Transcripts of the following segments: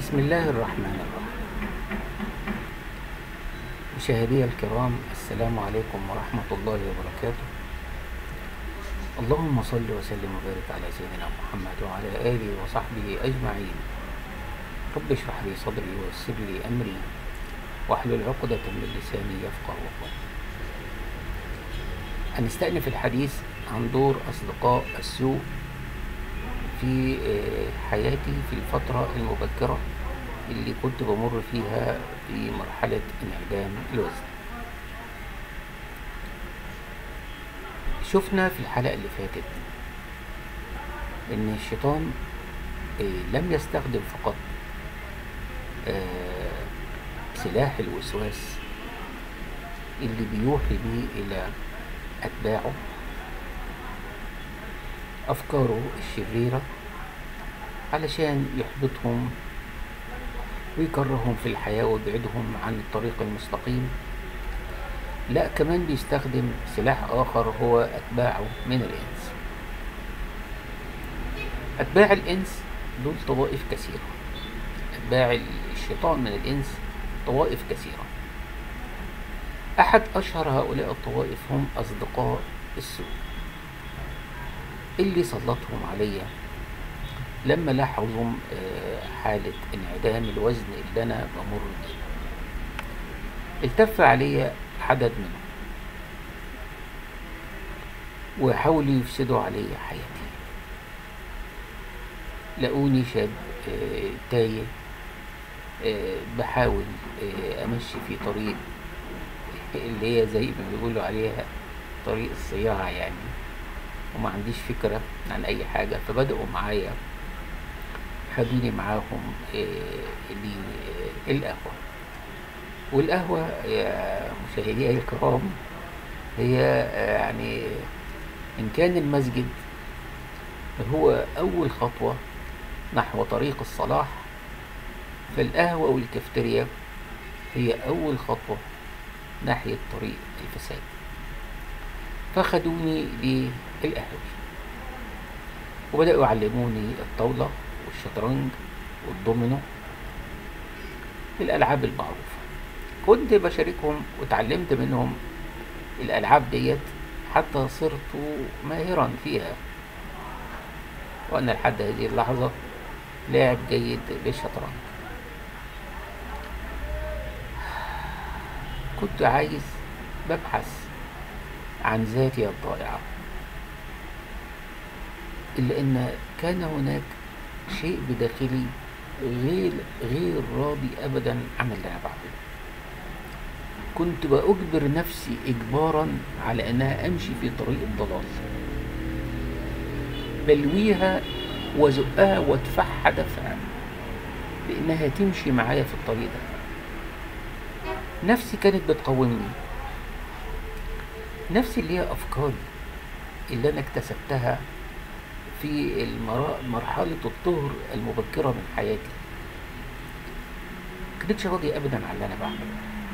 بسم الله الرحمن الرحيم مشاهدي الكرام السلام عليكم ورحمة الله وبركاته اللهم صل وسلم وبارك على سيدنا محمد وعلى آله وصحبه أجمعين رب اشرح لي صدري ويسر لي أمري واحلل عقدة من لساني يفقه قولي هنستأنف الحديث عن دور أصدقاء السوء في حياتي في الفترة المبكرة اللي كنت بمر فيها في مرحلة انعدام الوزن شفنا في الحلقة اللي فاتت ان الشيطان لم يستخدم فقط سلاح الوسواس اللي بيوحي به الى اتباعه أفكاره الشريرة علشان يحبطهم ويكرههم في الحياة ويبعدهم عن الطريق المستقيم لا كمان بيستخدم سلاح آخر هو أتباعه من الإنس أتباع الإنس دول طوائف كثيرة أتباع الشيطان من الإنس طوائف كثيرة أحد أشهر هؤلاء الطوائف هم أصدقاء السوء اللي سلطهم عليا لما لاحظوا حالة انعدام الوزن اللي أنا بمر بيه التف عليا عدد منهم وحاولوا يفسدوا عليا حياتي لقوني شاب تايه بحاول أمشي في طريق اللي هي زي ما بيقولوا عليها طريق الصياعة يعني وما عنديش فكرة عن أي حاجة فبدأوا معايا خدوني معاهم للقهوة والقهوة يا مشاهدي الكرام هي يعني إن كان المسجد هو أول خطوة نحو طريق الصلاح فالقهوة والكافتيريا هي أول خطوة ناحية طريق الفساد فخدوني للقهوة وبدأوا يعلموني الطاولة والشطرنج والدومينو الألعاب المعروفة كنت بشاركهم وتعلمت منهم الألعاب ديت حتى صرت ماهرا فيها وأنا لحد هذه اللحظة لاعب جيد للشطرنج كنت عايز ببحث عن ذاتي الضائعة إلا أن كان هناك شيء بداخلي غير غير راضي أبدا عن اللي أنا بعمله كنت بأجبر نفسي إجبارا على أنها أمشي في طريق الضلال بلويها وزقها وادفعها دفعا بأنها تمشي معايا في الطريق ده نفسي كانت بتقاومني نفسي اللي هي أفكاري اللي أنا اكتسبتها في مرحلة الطهر المبكرة من حياتي كنتش راضي أبدا على اللي أنا بعمله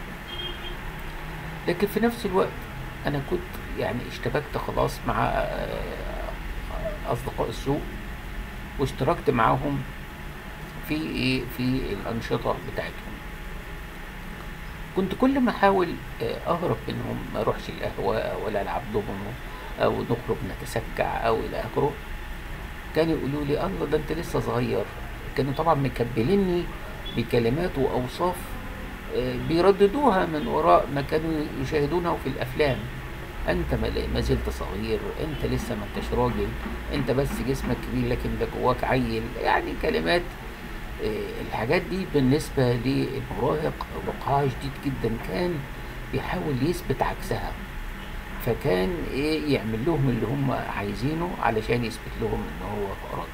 لكن في نفس الوقت أنا كنت يعني اشتبكت خلاص مع أصدقاء السوق واشتركت معاهم في إيه في الأنشطة بتاعتهم كنت كل ما احاول اهرب منهم ما اروحش القهوه ولا العب دومينو او نخرج نتسكع او الى اخره كانوا يقولوا لي الله ده انت لسه صغير كانوا طبعا مكبليني بكلمات واوصاف بيرددوها من وراء ما كانوا يشاهدونه في الافلام انت ما زلت صغير انت لسه ما انتش راجل انت بس جسمك كبير لكن ده جواك عيل يعني كلمات الحاجات دي بالنسبة للمراهق وقعها شديد جدا كان بيحاول يثبت عكسها فكان ايه يعمل لهم اللي هم عايزينه علشان يثبت لهم ان هو راجل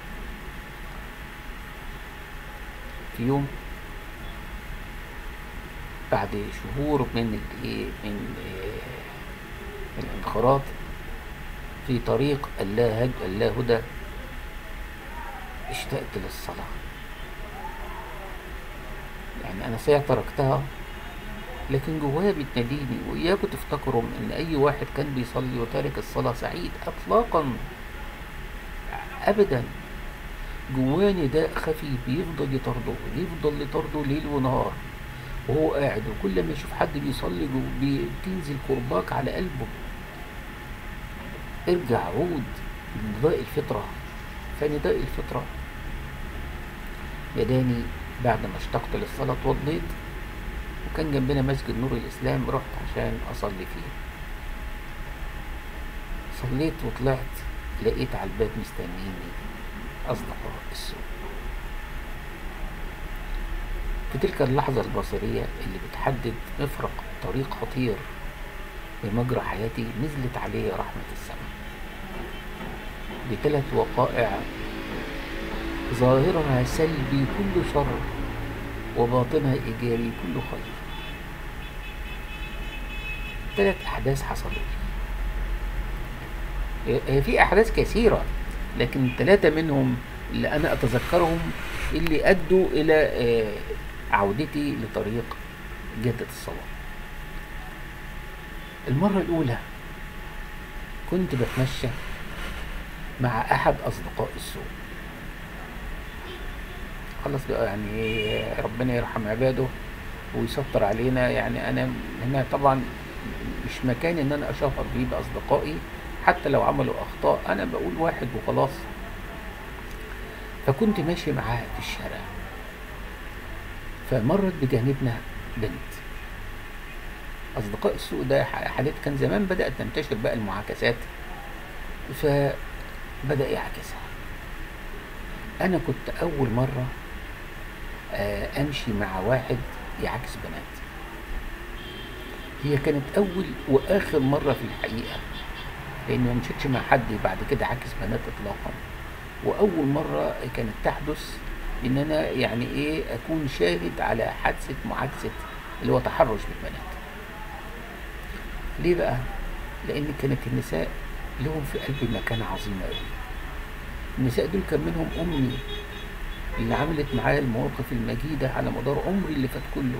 في يوم بعد شهور من الايه من إيه الانخراط في طريق اللا اللا هدى اشتقت للصلاه يعني انا صحيح تركتها لكن جوايا بتناديني واياكم تفتكروا ان اي واحد كان بيصلي وتارك الصلاه سعيد اطلاقا ابدا جواه نداء خفي بيفضل يطرده يفضل يطرده ليل ونهار وهو قاعد وكل ما يشوف حد بيصلي جو بتنزل كرباك على قلبه ارجع عود نداء الفطرة فنداء الفطرة يداني بعد ما اشتقت للصلاة اتوضيت وكان جنبنا مسجد نور الإسلام رحت عشان أصلي فيه صليت وطلعت لقيت على الباب مستنيني أصدقاء السوق في تلك اللحظة البصرية اللي بتحدد مفرق طريق خطير بمجرى حياتي نزلت عليه رحمة السماء بثلاث وقائع ظاهرها سلبي كل شر وباطنها إيجابي كل خير ثلاث أحداث حصلت هي في أحداث كثيرة لكن ثلاثة منهم اللي أنا أتذكرهم اللي أدوا إلى آه، عودتي لطريق جادة الصلاة المرة الأولى كنت بتمشى مع أحد أصدقاء السوق خلاص بقى يعني ربنا يرحم عباده ويستر علينا يعني أنا هنا طبعا مش مكان إن أنا أشهر بيه بأصدقائي حتى لو عملوا أخطاء أنا بقول واحد وخلاص فكنت ماشي معاه في الشارع فمرت بجانبنا بنت أصدقاء السوق ده حالات كان زمان بدأت تنتشر بقى المعاكسات فبدأ يعاكسها أنا كنت أول مرة آه، أمشي مع واحد يعاكس بنات هي كانت أول وآخر مرة في الحقيقة لأني ما مشيتش مع حد بعد كده عاكس بنات إطلاقا وأول مرة كانت تحدث إن أنا يعني إيه أكون شاهد على حادثة معاكسة اللي هو تحرش بالبنات ليه بقى؟ لأن كانت النساء لهم في قلبي مكانة عظيمة أوي النساء دول كان منهم أمي اللي عملت معايا المواقف المجيدة على مدار عمري اللي فات كله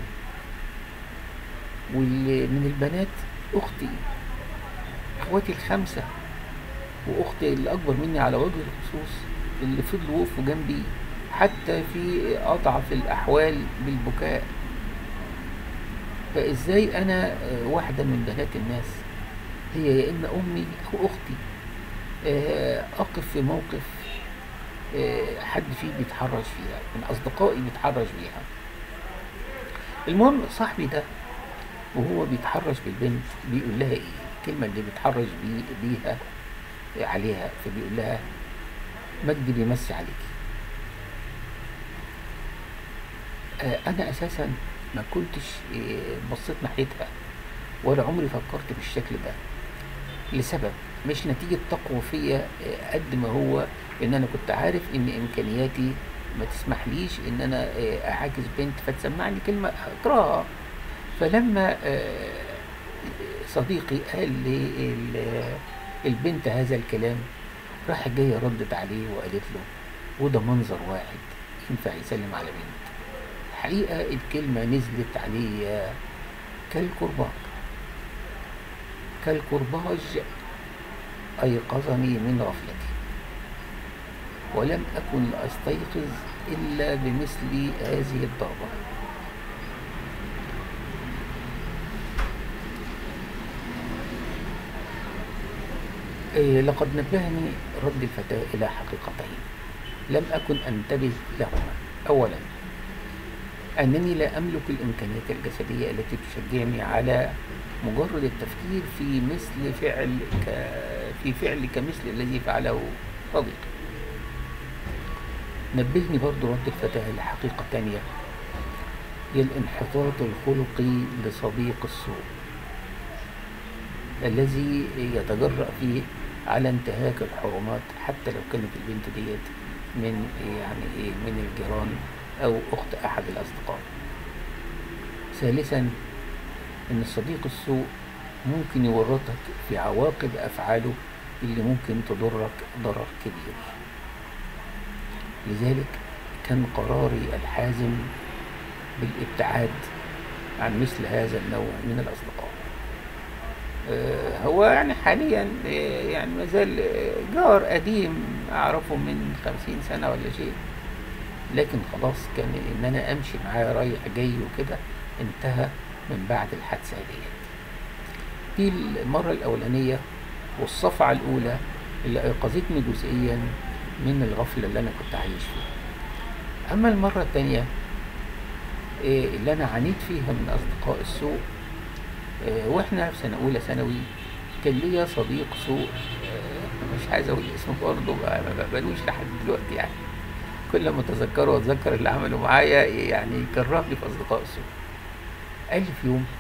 واللي من البنات أختي اخواتي الخمسة واختي اللي اكبر مني على وجه الخصوص اللي فضلوا وقفوا جنبي حتى في اضعف الاحوال بالبكاء فازاي انا آه، واحدة من بنات الناس هي يا اما امي او اختي آه، اقف في موقف آه، حد فيه بيتحرش فيها من اصدقائي بيتحرش بيها المهم صاحبي ده وهو بيتحرش بالبنت بيقول لها ايه الكلمة اللي بيتحرش بي بيها عليها فبيقول لها مجدي بيمسي عليكي آه، انا اساسا ما كنتش آه، بصيت ناحيتها ولا عمري فكرت بالشكل ده لسبب مش نتيجة تقوى فيا آه، قد ما هو ان انا كنت عارف ان امكانياتي ما تسمحليش ان انا آه، اعاكس بنت فتسمعني كلمة اكرهها فلما آه، صديقي قال للبنت هذا الكلام راح جاية ردت عليه وقالت له وده منظر واحد ينفع يسلم على بنت الحقيقة الكلمة نزلت علي كالكرباج كالكرباج أيقظني من غفلتي ولم أكن أستيقظ إلا بمثل هذه الضربة إيه، لقد نبهني رد الفتاة إلى حقيقتين لم أكن أنتبه لهما أولا أنني لا أملك الإمكانيات الجسدية التي تشجعني على مجرد التفكير في مثل فعل ك... في فعل كمثل الذي فعله صديقي نبهني برضو رد الفتاة لحقيقة تانية هي الانحطاط الخلقي لصديق السوء الذي يتجرأ فيه على انتهاك الحرمات حتى لو كانت البنت ديت من يعني ايه من الجيران او اخت احد الاصدقاء ثالثا ان الصديق السوء ممكن يورطك في عواقب افعاله اللي ممكن تضرك ضرر كبير لذلك كان قراري الحازم بالابتعاد عن مثل هذا النوع من الاصدقاء آه، هو يعني حاليا آه، يعني ما زال آه، جار قديم اعرفه من خمسين سنة ولا شيء لكن خلاص كان ان انا امشي معاه رايح جاي وكده انتهى من بعد الحادثة ديت دي المرة الأولانية والصفعة الأولى اللي أيقظتني جزئيا من الغفلة اللي أنا كنت عايش فيها أما المرة التانية إيه اللي أنا عانيت فيها من أصدقاء السوء إيه وإحنا في سنة أولى ثانوي كان ليا صديق سوء إيه مش عايز أقول اسمه برضه ما بقبلوش لحد دلوقتي يعني كل ما أتذكره وأتذكر اللي عمله معايا يعني يكرهني في أصدقاء السوء قال لي في يوم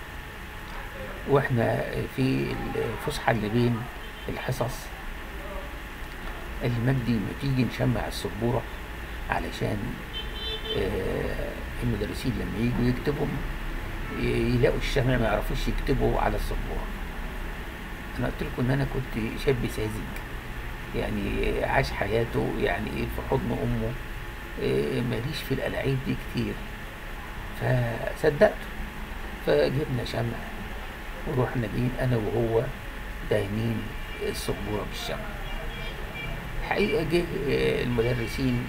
واحنا في الفسحة اللي بين الحصص قال لي مجدي ما تيجي نشمع السبورة علشان آه المدرسين لما يجوا يكتبوا يلاقوا الشمع ما يعرفوش يكتبوا على السبورة انا قلت لكم ان انا كنت شاب ساذج يعني عاش حياته يعني ايه في حضن امه آه ماليش في الالعاب دي كتير فصدقته فجبنا شمع ورحنا جايين انا وهو داينين السبوره بالشمع الحقيقه جه المدرسين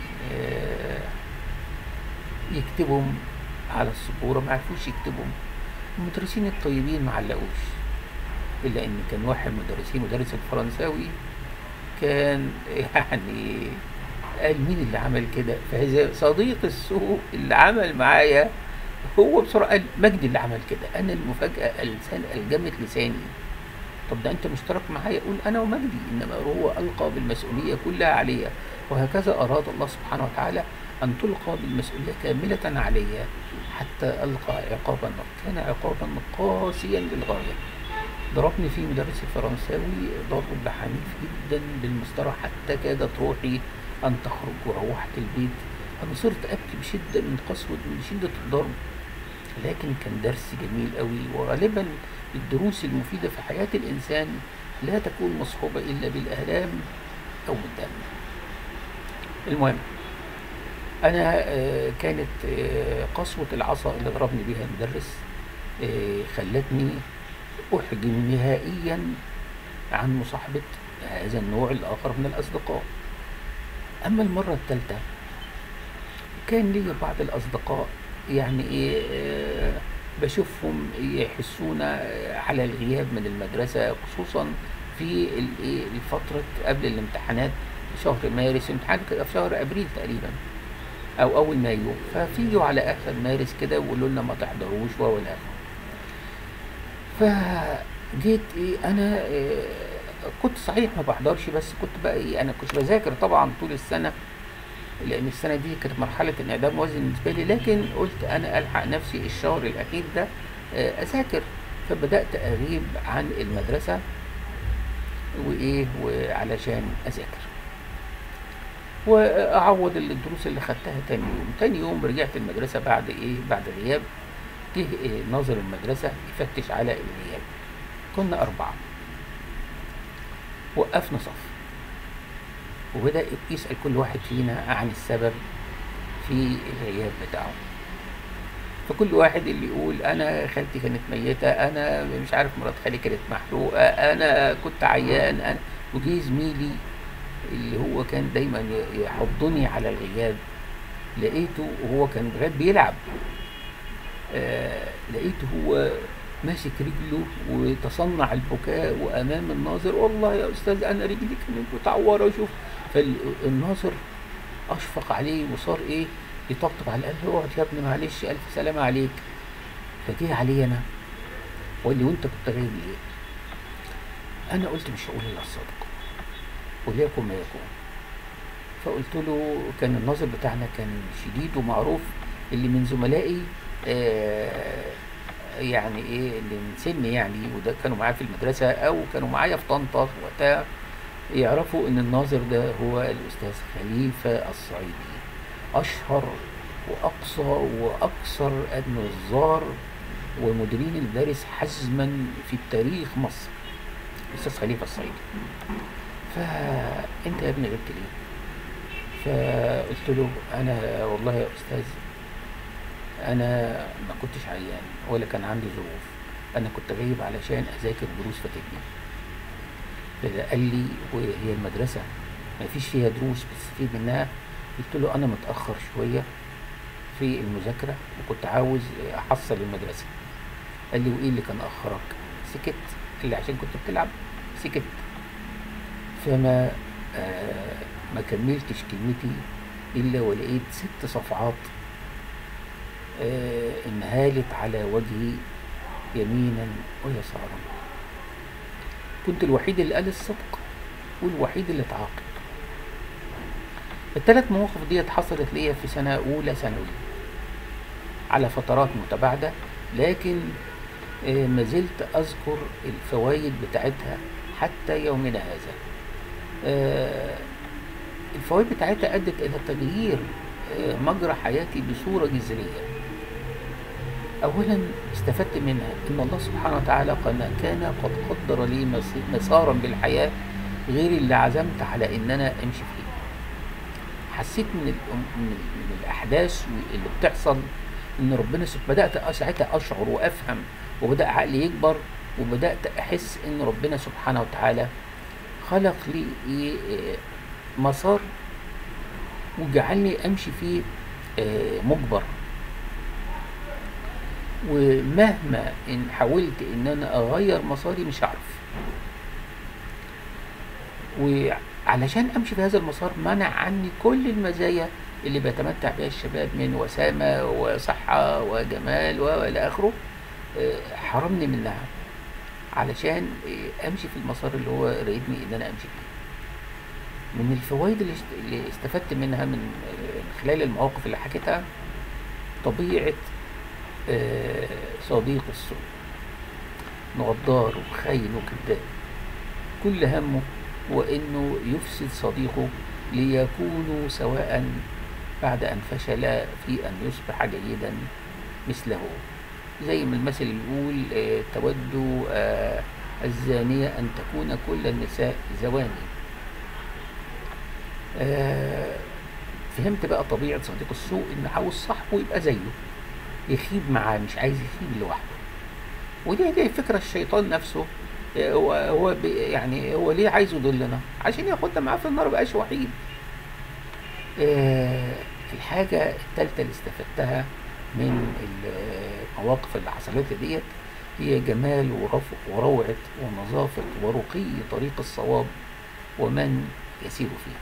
يكتبهم على السبوره ما عرفوش يكتبهم المدرسين الطيبين ما علقوش الا ان كان واحد مدرسين مدرس الفرنساوي كان يعني قال مين اللي عمل كده فهذا صديق السوء اللي عمل معايا هو بسرعة قال مجدي اللي عمل كده أنا المفاجأة اللسان الجمت لساني طب ده أنت مشترك معايا قول أنا ومجدي إنما هو ألقى بالمسؤولية كلها عليا وهكذا أراد الله سبحانه وتعالى أن تلقى بالمسؤولية كاملة علي حتى ألقى عقابا كان عقابا قاسيا للغاية ضربني فيه مدرس الفرنساوي ضرب عنيف جدا بالمسطرة حتى كادت روحي أن تخرج وروحت البيت أنا صرت أبكي بشدة من قسوة من شدة الضرب لكن كان درس جميل قوي وغالبا الدروس المفيدة في حياة الإنسان لا تكون مصحوبة إلا بالآلام أو بالدم المهم أنا كانت قسوة العصا اللي ضربني بها المدرس خلتني أحجم نهائيا عن مصاحبة هذا النوع الآخر من الأصدقاء أما المرة الثالثة كان لي بعض الأصدقاء يعني إيه آه بشوفهم يحسون على الغياب من المدرسة خصوصا في الفترة قبل الامتحانات شهر مارس امتحان في شهر أبريل تقريبا أو أول مايو ففيجوا على آخر مارس كده ويقولوا لنا ما تحضروش ولا فجيت إيه أنا إيه كنت صحيح ما بحضرش بس كنت بقى إيه أنا كنت بذاكر طبعا طول السنة لان السنه دي كانت مرحله انعدام وزن بالنسبه لي لكن قلت انا الحق نفسي الشهر الاخير ده اذاكر فبدات اغيب عن المدرسه وايه وعلشان اذاكر واعوض الدروس اللي خدتها تاني يوم تاني يوم رجعت المدرسه بعد ايه بعد غياب جه إيه ناظر المدرسه يفتش على الغياب كنا اربعه وقفنا صف وبدأ يسأل كل واحد فينا عن السبب في الغياب بتاعه فكل واحد اللي يقول انا خالتي كانت ميته انا مش عارف مرات خالي كانت محروقه انا كنت عيان انا وجي زميلي اللي هو كان دايما يحضني على الغياب لقيته وهو كان غياب بيلعب آه لقيته هو ماسك رجله وتصنع البكاء وامام الناظر والله يا استاذ انا رجلي كانت متعوره شوف فالناظر اشفق عليه وصار ايه يطبطب على قال له اقعد يا ابني معلش الف سلامه عليك فجه علي انا وقال لي وانت كنت غايب ليه؟ انا قلت مش هقول الا الصدق وليكن ما يكون فقلت له كان الناظر بتاعنا كان شديد ومعروف اللي من زملائي آه يعني ايه اللي من سني يعني وده كانوا معايا في المدرسه او كانوا معايا في طنطا وقتها يعرفوا ان الناظر ده هو الاستاذ خليفه الصعيدي اشهر واقصى واكثر النظار ومديرين المدارس حزما في تاريخ مصر الاستاذ خليفه الصعيدي فانت يا ابني غبت ليه فقلت له انا والله يا استاذ انا ما كنتش عيان ولا كان عندي ظروف انا كنت غايب علشان اذاكر دروس فاتتني فقال لي وهي المدرسه ما فيش فيها دروس بستفيد منها قلت له انا متاخر شويه في المذاكره وكنت عاوز احصل المدرسه قال لي وايه اللي كان اخرك سكت قال لي عشان كنت بتلعب سكت فما آه ما كملتش كلمتي الا ولقيت ست صفحات آه انهالت على وجهي يمينا ويسارا كنت الوحيد اللي قال الصدق والوحيد اللي اتعاقب الثلاث مواقف ديت حصلت ليا في سنة أولى ثانوي على فترات متباعدة لكن آه، ما زلت أذكر الفوائد بتاعتها حتى يومنا هذا آه، الفوائد بتاعتها أدت إلى تغيير آه، مجرى حياتي بصورة جذرية أولا استفدت منها إن الله سبحانه وتعالى قد كان قد قدر لي مس- مسارا بالحياة غير اللي عزمت على إن أنا أمشي فيه حسيت من ال- من, من الأحداث اللي بتحصل إن ربنا سب- بدأت أ- ساعتها أشعر وأفهم وبدأ عقلي يكبر وبدأت أحس إن ربنا سبحانه وتعالى خلق لي إيه- إيه مسار وجعلني أمشي فيه آه، مجبر ومهما ان حاولت ان انا اغير مساري مش هعرف وعلشان امشي في هذا المسار منع عني كل المزايا اللي بيتمتع بها الشباب من وسامة وصحة وجمال والى اخره آه، حرمني منها علشان آه، امشي في المسار اللي هو رايدني ان انا امشي فيه من الفوائد اللي است- اللي استفدت منها من آه، من خلال المواقف اللي حكيتها طبيعة آه، صديق السوء غدار وخاين وكذاب كل همه هو انه يفسد صديقه ليكونوا سواء بعد ان فشل في ان يصبح جيدا مثله زي ما المثل بيقول آه، تود آه، الزانية أن تكون كل النساء زواني آه، فهمت بقى طبيعة صديق السوء إن عاوز صاحبه يبقى زيه يخيب معاه مش عايز يخيب لوحده ودي دي فكرة الشيطان نفسه آه، هو هو بي- يعني هو ليه عايز يضلنا عشان ياخدنا معاه في النار مبقاش وحيد آه، الحاجة التالتة اللي استفدتها من المواقف اللي حصلت لي ديت هي جمال ورفق وروعة ونظافة ورقي طريق الصواب ومن يسير فيه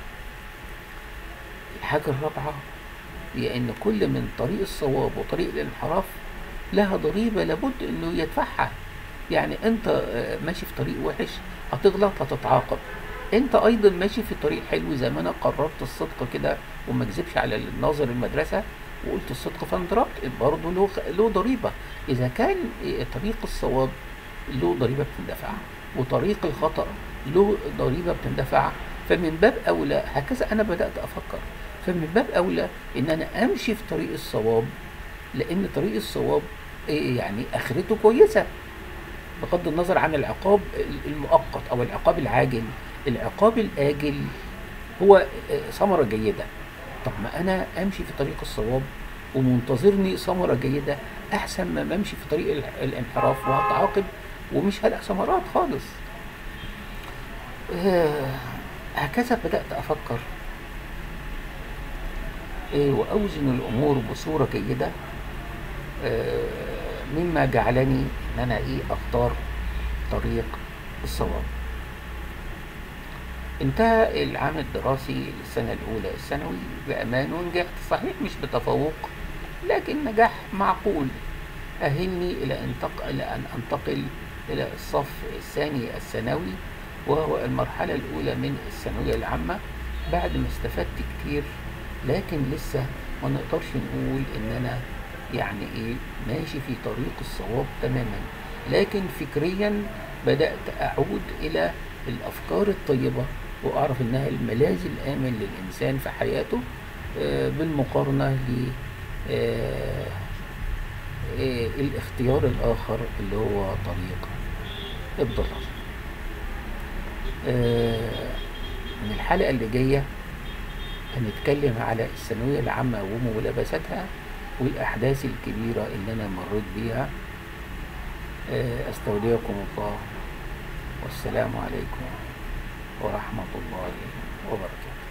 الحاجة الرابعة هي أن كل من طريق الصواب وطريق الانحراف لها ضريبة لابد أنه يدفعها يعني أنت آه، ماشي في طريق وحش هتغلط هتتعاقب أنت أيضا ماشي في طريق حلو زي ما أنا قررت الصدق كده وما اكذبش على الناظر المدرسة وقلت الصدق فانضربت برضه له له ضريبة إذا كان آه، طريق الصواب له ضريبة بتندفع وطريق الخطأ له ضريبة بتندفع فمن باب أولى هكذا أنا بدأت أفكر فمن باب أولى إن أنا أمشي في طريق الصواب لأن طريق الصواب إيه يعني آخرته كويسة بغض النظر عن العقاب المؤقت أو العقاب العاجل العقاب الآجل هو آه، ثمرة جيدة طب ما أنا أمشي في طريق الصواب ومنتظرني ثمرة جيدة أحسن ما بمشي في طريق ال- الانحراف وهتعاقب ومش هلاقي ثمرات خالص آه، هكذا بدأت أفكر آه، وأوزن الأمور بصورة جيدة آه، مما جعلني إن أنا إيه أختار طريق الصواب انتهى العام الدراسي السنة الأولى الثانوي بأمان ونجحت صحيح مش بتفوق لكن نجاح معقول أهلني إلى أن تق- إلى أن أنتقل إلى الصف الثاني الثانوي وهو المرحلة الأولى من الثانوية العامة بعد ما استفدت كتير لكن لسه ما نقدرش نقول إن أنا يعني إيه ماشي في طريق الصواب تماما لكن فكريا بدأت أعود إلى الأفكار الطيبة وأعرف إنها الملاذ الآمن للإنسان في حياته آه، بالمقارنة ل آه، آه، الاختيار الآخر اللي هو طريق الضلال آه، من الحلقة اللي جاية هنتكلم على الثانوية العامة وملابستها والأحداث الكبيرة اللي أنا مريت بيها آه، أستودعكم الله والسلام عليكم ورحمة الله وبركاته